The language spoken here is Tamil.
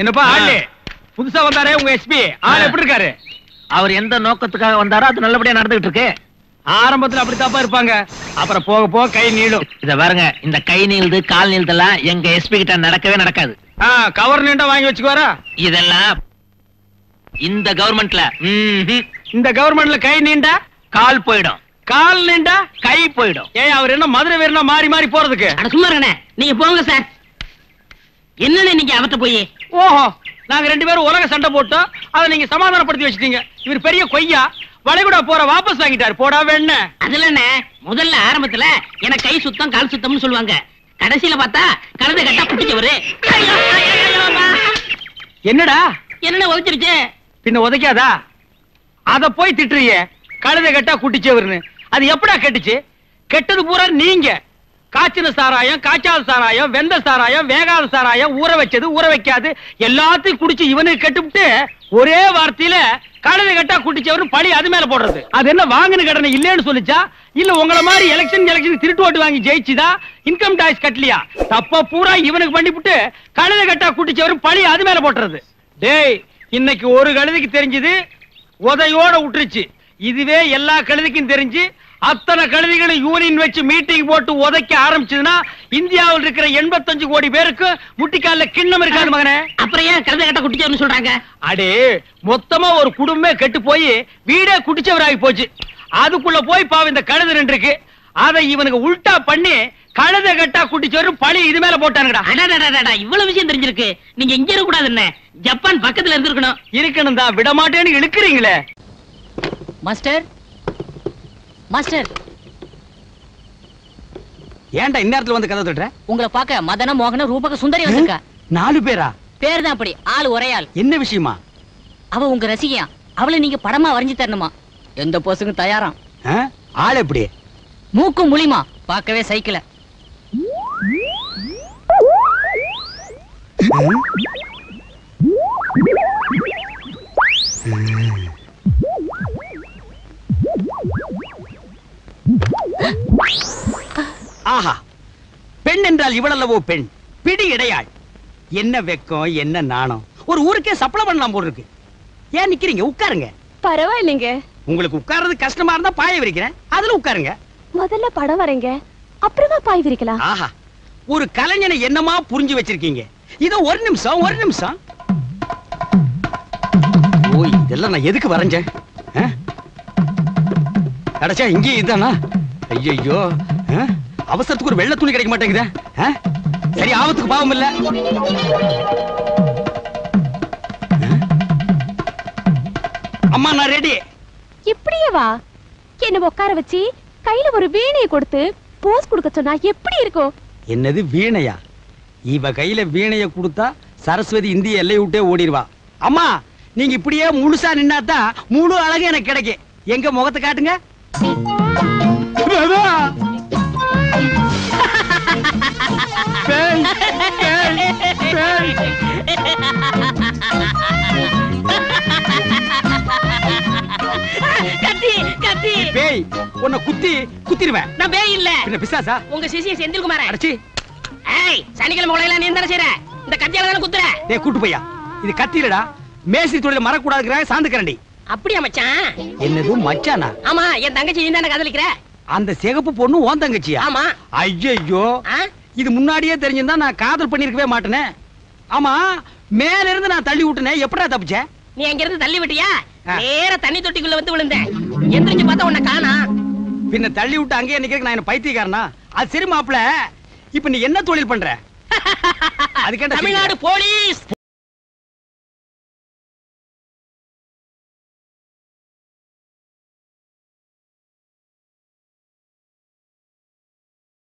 என்னப்பா ஆளு புதுசா வந்தாரே உங்க எஸ்பி ஆள் எப்படி இருக்காரு அவர் எந்த நோக்கத்துக்காக வந்தாரோ அது நல்லபடியா நடந்துகிட்டு இருக்கு ஆரம்பத்துல அப்படித்தாப்பா இருப்பாங்க அப்புறம் போக போக கை நீளும் இத பாருங்க இந்த கை நீளுது கால் நீளுதெல்லாம் எங்க எஸ்பி கிட்ட நடக்கவே நடக்காது ஆ, கவர் நீண்டா வாங்கி வச்சுக்குவாரா இதெல்லாம் இந்த கவர்மெண்ட்ல ம்ஹும். இந்த கவர்மெண்ட்ல கை நீண்டா கால் போயிடும் கால் நீண்டா கை போயிடும் ஏன் அவர் என்ன மதுரை வீரனா மாறி மாறி போறதுக்கு அட சும்மா இருங்கண்ணே நீங்க போங்க சார் என்னண்ணே நீங்க அவர்ட்ட போய் ஓஹோ நாங்க ரெண்டு பேரும் உலக சண்டை போட்டோம் அதை நீங்க சமாதானப்படுத்தி வச்சிட்டீங்க இவர் பெரிய கொய்யா வளைகுடா போற வாபஸ் வாங்கிட்டாரு போடா வேண அதுலண்ணே முதல்ல ஆரம்பத்துல எனக்கு கை சுத்தம் கால் சுத்தம்னு சொல்லுவாங்க கடைசியில பார்த்தா கலந்து கட்டா புட்டிச்சவரு ஐயோ, ஐயோ, ஐயோ, அம்மா. என்னடா என்னண்ணே உதச்சிருச்சு பின்ன உதைக்காதா அத போய் திட்டுறியே கழுத கட்டா குட்டிச்சவர்னு அது எப்படா கெட்டுச்சு கெட்டது பூரா நீங்க காய்ச்சின சாராயம் காய்ச்சாத சாராயம் வெந்த சாராயம் வேகாத சாராயம் ஊற வச்சது ஊற வைக்காது எல்லாத்தையும் குடிச்சு இவனுக்கு கெட்டுவிட்டு ஒரே வார்த்தையில கழுத கட்டா குட்டிச்சவர்னு பழி அது மேல போடுறது அது என்ன வாங்கின கடனை இல்லைன்னு சொல்லிச்சா இல்ல உங்கள மாதிரி எலெக்ஷன் எலெக்ஷன் திருட்டு ஓட்டு வாங்கி ஜெயிச்சுதா இன்கம் டாக்ஸ் கட்டலையா தப்ப பூரா இவனுக்கு பண்ணிவிட்டு கழுத கட்டா குட்டிச்சவரும் பழி அது மேல போட்டுறது டேய் இன்னைக்கு ஒரு கழுதைக்கு தெரிஞ்சது உதையோட விட்டுருச்சு இதுவே எல்லா கழுதைக்கும் தெரிஞ்சு அத்தனை கழுதைகளும் யூனியன் வச்சு மீட்டிங் போட்டு உதைக்க ஆரம்பிச்சதுன்னா இந்தியாவில் இருக்கிற எண்பத்தஞ்சு கோடி பேருக்கு முட்டிக்கால கிண்ணம் இருக்காது மகனே அப்புறம் ஏன் கலந்து கட்டா குட்டிச்சவர்னு சொல்றாங்க அடே மொத்தமா ஒரு குடும்பமே கெட்டு போய் வீடே குடிச்சவராகி போச்சு அதுக்குள்ள போய் பாவம் இந்த கழுதை நின்று இருக்கு அதை இவனுக்கு உல்டா பண்ணி கழுதை கட்டா குட்டிச்சவரு பழி இது மேல போட்டானுங்கடா அடடடடடா இவ்வளவு விஷயம் தெரிஞ்சிருக்கு நீங்க இங்க இருக்க கூடாதுன்னு ஜப்பான் பக்கத்துல இருந்திருக்கணும் இருக்கணும் தான் விட மாட்டேன்னு இழுக்கிறீங்களே மாஸ்டர் மாஸ்டர் ஏன்டா இந்நேரத்துல வந்து கதை தட்டுற உங்களை பார்க்க மதன மோகன ரூபக சுந்தரி வந்திருக்கா நாலு பேரா பேர் தான் அப்படி ஆள் ஒரே ஆள் என்ன விஷயமா அவ உங்க ரசிகையா அவளை நீங்க படமா வரைஞ்சு தரணுமா எந்த போஸுக்கும் தயாராம் ஆ? ஆள் எப்படி மூக்கும் முழிமா பார்க்கவே சைக்கிள ஆஹா பெண் என்றால் இவளல்லவோ பெண் பிடி இடையாள் என்ன வெக்கம் என்ன நாணம் ஒரு ஊருக்கே சப்பளம் பண்ணலாம் போல இருக்கு ஏன் நிக்கிறீங்க உட்காருங்க பரவாயில்லைங்க உங்களுக்கு உட்கார்றது கஷ்டமா இருந்தா பாய விரிக்கிறேன் அதுல உட்காருங்க முதல்ல படம் வரைங்க அப்புறமா பாய் விரிக்கலாம் ஆஹா ஒரு கலைஞனை என்னமா புரிஞ்சு வச்சிருக்கீங்க இதோ ஒரு நிமிஷம் ஒரு நிமிஷம் ஓ இதெல்லாம் நான் எதுக்கு வரைஞ்சேன் ஆ? கடைசியா இங்கே இதானா ஐயோ அவசரத்துக்கு ஒரு வெள்ளை துணி கிடைக்க மாட்டேங்குதே ஆ? சரி ஆபத்துக்கு பாவம் இல்ல ஆ? அம்மா நான் ரெடி இப்படியே வா என்ன உட்கார வச்சு கையில ஒரு வீணையை கொடுத்து போஸ் கொடுக்க சொன்னா எப்படி இருக்கும் என்னது வீணையா இவ கையில வீணைய கொடுத்தா சரஸ்வதி இந்திய எல்லை விட்டே ஓடிடுவா அம்மா நீங்க இப்படியே முழுசா நின்னாதான் முழு அழகு எனக்கு கிடைக்கும் எங்க முகத்தை காட்டுங்க பேய், பேய், பேய். கத்தி கத்தி பேய் உன்னை குத்தி குத்திடுவேன் நான் பேய் இல்ல பின்ன பிசாசா உங்க சிசிய செந்தில்குமார அடைச்சி ஏய் சனிக்கிழமை உலகம் நீ தானே செய்யற இந்த கத்தியால தானே குத்துற டேய் கூட்டு பையா இது கத்திலடா மேஸ்திரி தொழில மறக்கூடாதுங்கிற சாந்து கரண்டி அப்படியா மச்சான் என்னது மச்சானா ஆமா என் தங்கச்சி நீ தானே காதலிக்கிற அந்த சிகப்பு பொண்ணு ஓன் தங்கச்சியா ஆமா ஐயோ ஆ? இது முன்னாடியே தெரிஞ்சிருந்தா நான் காதல் பண்ணிருக்கவே மாட்டேனே ஆமா மேல இருந்து நான் தள்ளி விட்டுனே எப்படா தப்பிச்சேன் நீ அங்க இருந்து தள்ளி விட்டியா ஆ. நேரா தண்ணி தொட்டிக்குள்ள வந்து விழுந்தேன் எந்திரிச்சு பார்த்தா உன்னை காணா பின்ன தள்ளி விட்டு அங்கேயே நிக்கிறதுக்கு நான் என்ன பைத்தியக்காரனா அது சரி மாப்பிள இப்ப நீ என்ன தொழில் பண்ற அதுக்கேண்டா தமிழ்நாடு போலீஸ்